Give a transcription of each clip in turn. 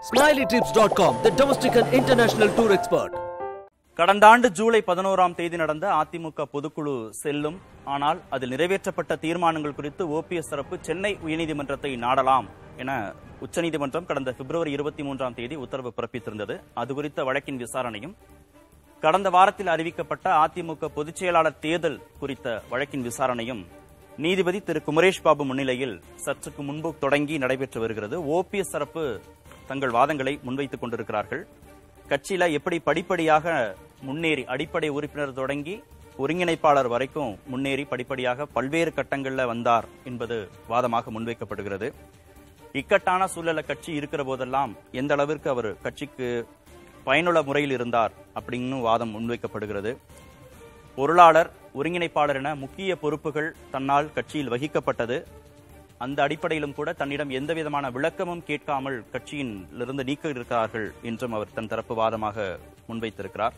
SmileyTrips.com, the domestic and international tour expert. கடந்த ஆண்டு ஜூலை பதினோராம் தேதி நடந்த அதிமுக பொதுக்குழு செல்லும் ஆனால் அதில் நிறைவேற்றப்பட்ட தீர்மானங்கள் குறித்து ஓபிஎஸ் தரப்பு சென்னை உயர்நீதிமன்றத்தை நாடலாம் என உச்சநீதிமன்றம் கடந்த பிப்ரவரி இருபத்தி மூன்றாம் தேதி உத்தரவு பிறப்பித்திருந்தது அது குறித்த வழக்கின் விசாரணையும் கடந்த வாரத்தில் அறிவிக்கப்பட்ட அதிமுக பொதுச் செயலாளர் தேர்தல் குறித்த வழக்கின் விசாரணையும் நீதிபதி திரு குமரேஷ் பாபு முன்னிலையில் சற்றுக்கு முன்பு தொடங்கி நடைபெற்று வருகிறது ஓபிஎஸ் தரப்பு தங்கள் வாதங்களை முன்வைத்துக் கொண்டிருக்கிறார்கள் கட்சியில எப்படி படிப்படியாக முன்னேறி அடிப்படை உறுப்பினர் தொடங்கி ஒருங்கிணைப்பாளர் வரைக்கும் முன்னேறி படிப்படியாக பல்வேறு கட்டங்கள்ல வந்தார் என்பது வாதமாக முன்வைக்கப்படுகிறது இக்கட்டான சூழல கட்சி இருக்கிற போதெல்லாம் எந்த அளவிற்கு அவர் கட்சிக்கு பயனுள்ள முறையில் இருந்தார் அப்படின்னு வாதம் முன்வைக்கப்படுகிறது பொருளாளர் ஒருங்கிணைப்பாளர் என முக்கிய பொறுப்புகள் தன்னால் கட்சியில் வகிக்கப்பட்டது அந்த அடிப்படையிலும் கூட தன்னிடம் எந்த விதமான விளக்கமும் கேட்காமல் கட்சியிலிருந்து நீக்க இருக்கிறார்கள் என்றும் அவர் தன் தரப்பு வாதமாக முன்வைத்திருக்கிறார்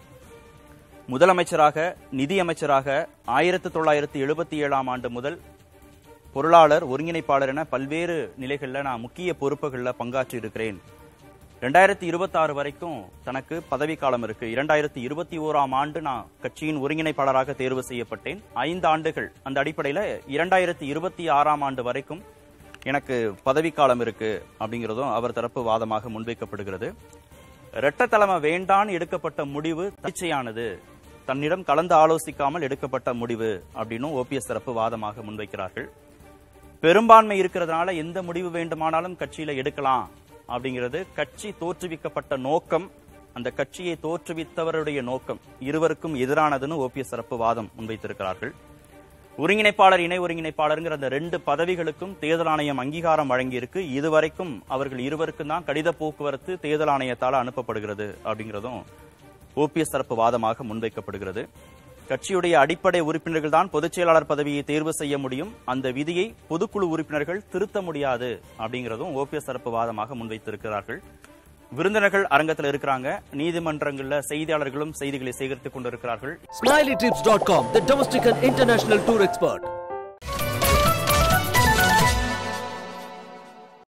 முதலமைச்சராக நிதியமைச்சராக ஆயிரத்தி தொள்ளாயிரத்தி எழுபத்தி ஏழாம் ஆண்டு முதல் பொருளாளர் ஒருங்கிணைப்பாளர் என பல்வேறு நிலைகளில் நான் முக்கிய பொறுப்புகளில் பங்காற்றி இருக்கிறேன் ரெண்டாயிரத்தி இருபத்தாறு வரைக்கும் தனக்கு பதவிக்காலம் இருக்கு இரண்டாயிரத்தி இருபத்தி ஓராம் ஆண்டு நான் கட்சியின் ஒருங்கிணைப்பாளராக தேர்வு செய்யப்பட்டேன் ஐந்து ஆண்டுகள் அந்த அடிப்படையில் இரண்டாயிரத்தி இருபத்தி ஆறாம் ஆண்டு வரைக்கும் எனக்கு பதவிக்காலம் இருக்கு அப்படிங்கிறதும் அவர் தரப்பு வாதமாக முன்வைக்கப்படுகிறது இரட்ட தலைமை வேண்டான்னு எடுக்கப்பட்ட முடிவு தனிச்சையானது தன்னிடம் கலந்து ஆலோசிக்காமல் எடுக்கப்பட்ட முடிவு அப்படின்னு ஓபிஎஸ் தரப்பு வாதமாக முன்வைக்கிறார்கள் பெரும்பான்மை இருக்கிறதுனால எந்த முடிவு வேண்டுமானாலும் கட்சியில எடுக்கலாம் அப்படிங்கிறது கட்சி தோற்றுவிக்கப்பட்ட நோக்கம் அந்த கட்சியை தோற்றுவித்தவருடைய நோக்கம் இருவருக்கும் எதிரானதுன்னு ஓபிஎஸ் தரப்பு வாதம் முன்வைத்திருக்கிறார்கள் ஒருங்கிணைப்பாளர் இணை ஒருங்கிணைப்பாளருங்கிற அந்த ரெண்டு பதவிகளுக்கும் தேர்தல் ஆணையம் அங்கீகாரம் வழங்கியிருக்கு இதுவரைக்கும் அவர்கள் இருவருக்கும் தான் கடித போக்குவரத்து தேர்தல் ஆணையத்தால் அனுப்பப்படுகிறது அப்படிங்கிறதும் ஓபிஎஸ் தரப்பு வாதமாக முன்வைக்கப்படுகிறது கட்சியுடைய அடிப்படை உறுப்பினர்கள் தான் பொதுச் செயலாளர் பதவியை தேர்வு செய்ய முடியும் அந்த விதியை பொதுக்குழு உறுப்பினர்கள் திருத்த முடியாது அப்படிங்கிறதும் ஓபிஎஸ் தரப்பு வாதமாக முன்வைத்திருக்கிறார்கள் விருந்தினர்கள் அரங்கத்தில் இருக்கிறாங்க நீதிமன்றங்கள்ல செய்தியாளர்களும் செய்திகளை சேகரித்துக் கொண்டிருக்கிறார்கள் SmileyTrips.com, the domestic and international tour expert.